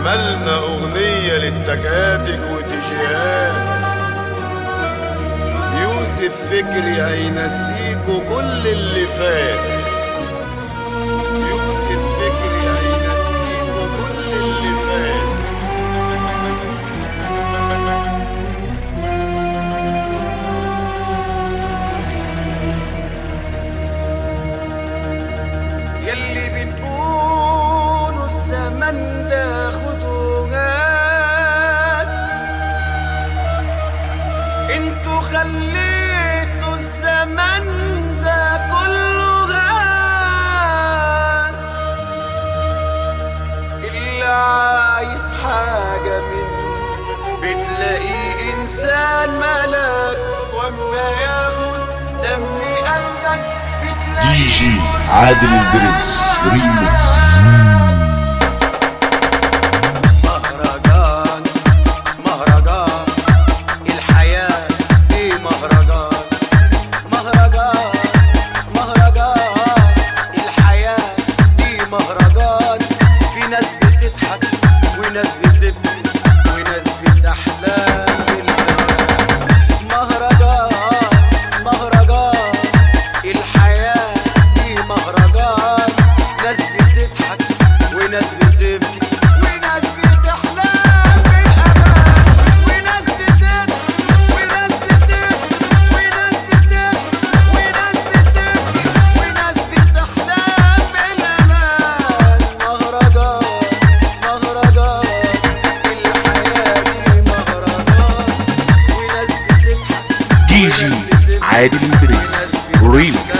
عملنا أغنية للتكاتك والديجيهات يوسف فكري هينسيكوا كل اللي فات يوسف فكري هينسيكوا كل اللي فات يلي بتقولوا الزمن ده خدوهات انتوا خليتوا الزمن ده كله غاب اللي عايز حاجة من بتلاقيه إنسان ملك وأما ياخد دم قلبك بتلاقيه دي جي عادل البرنس ريمكس مهرجان مهرجان الحياة دي مهرجان مهرجان مهرجان الحياة دي مهرجان في ناس بتضحك وناس بتبكي وناس بتحلم بالجمال مهرجان مهرجان الحياة دي مهرجان ناس بتضحك وناس بتبكي وناس بتحلم بالأمان وناس بتضحك وناس بتبكي وناس بتبكي وناس بتبكي وناس بتحلم بالأمان مهرجان مهرجان الحياة دي مهرجان وناس بتضحك دي جي عادل البرنس ريمكس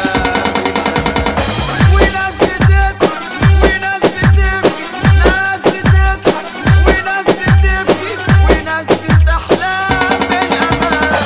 وناس بتضحك وناس بتبكي ناس بتضحك وناس بتبكي وناس بتحلم بالأمان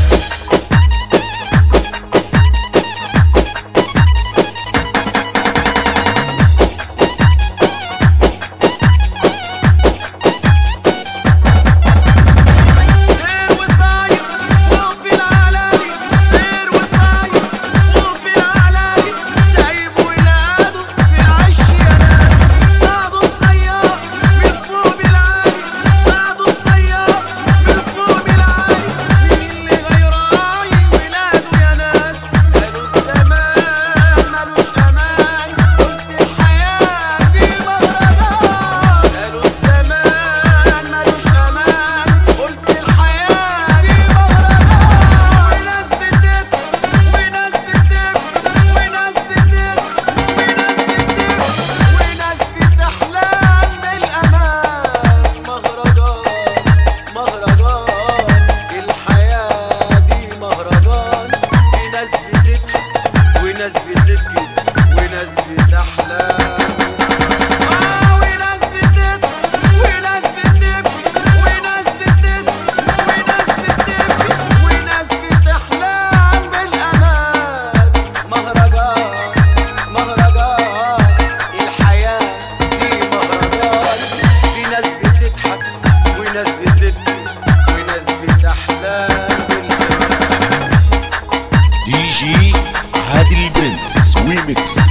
غير وطاير وفي العلالي غير وطاير وفي العلالي سايب ولاده في العش يا ناس صعدوا السيار من فوق العالي صعدوا السيار من فوق العالي مين اللي غيراي ولاده يا ناس قالوا الزمان ملوش امان قلت الحياه دي مهرجان قالوا الزمان ملوش امان قلت الحياه دي مهرجان وناس بتضحك وناس بتبكي وناس بتضحك وناس بتبكي وناس بتحلم بالامان مهرجان مهرجان الحياه دي مهرجان في ناس بتضحك وناس بتبكي وناس بتحلم آه وناس بتضحك وناس بتبكي وناس بتضحك وناس بتبكي وناس بتحلم بالأمان مهرجان مهرجان الحياة دي مهرجان في ناس بتضحك وناس بتبكي وناس بتحلم بالأمان دي جي عادل البرنس ريمكس